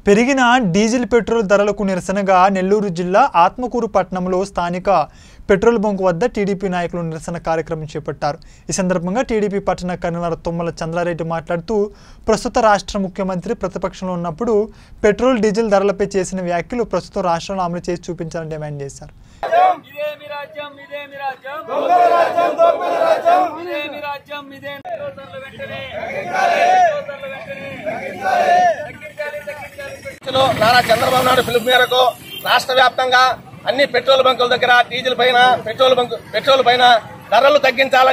పెరిగిన diesel petrol ధరలకు నిరసనగా నెల్లూరు జిల్లా ఆత్మకూరు పట్టణంలో స్థానిక పెట్రోల్ బంక్ వద్ద టీడీపీ నాయకులు నిరసన కార్యక్రమం చేపట్టారు ఈ సందర్భంగా టీడీపీ పట్టణ కన్వీనర్ తుమ్మల చంద్రారెడ్డి మాట్లాడుతూ ప్రస్తుత రాష్ట్ర ముఖ్యమంత్రి ప్రతిపక్షంలో ఉన్నప్పుడు పెట్రోల్ డీజిల్ ధరలపై చేసిన వ్యాఖ్యలు ప్రస్తుతం రాష్ట్రంలో అమలు చేసి చూపించాలని డిమాండ్ చేశారు ఇదేమి రాజ్యం ఇదేమి రాజ్యం దొంగల రాజ్యం దొంగల రాజ్యం ఇదేమి రాజ్యం ఇదేమి సోదరుల వెంటనే సోదరుల వెంటనే తగ్గించాలి తగ్గించాలి లో నారా చంద్రబాబు నాయుడు పిలుపు మేరకు రాష్ట్ర వ్యాప్తంగా అన్ని పెట్రోల్ బంకుల దగ్గర డీజిల్ పైన పెట్రోల్ బంక్ పెట్రోల్ పైన ధరలు తగ్గించాలని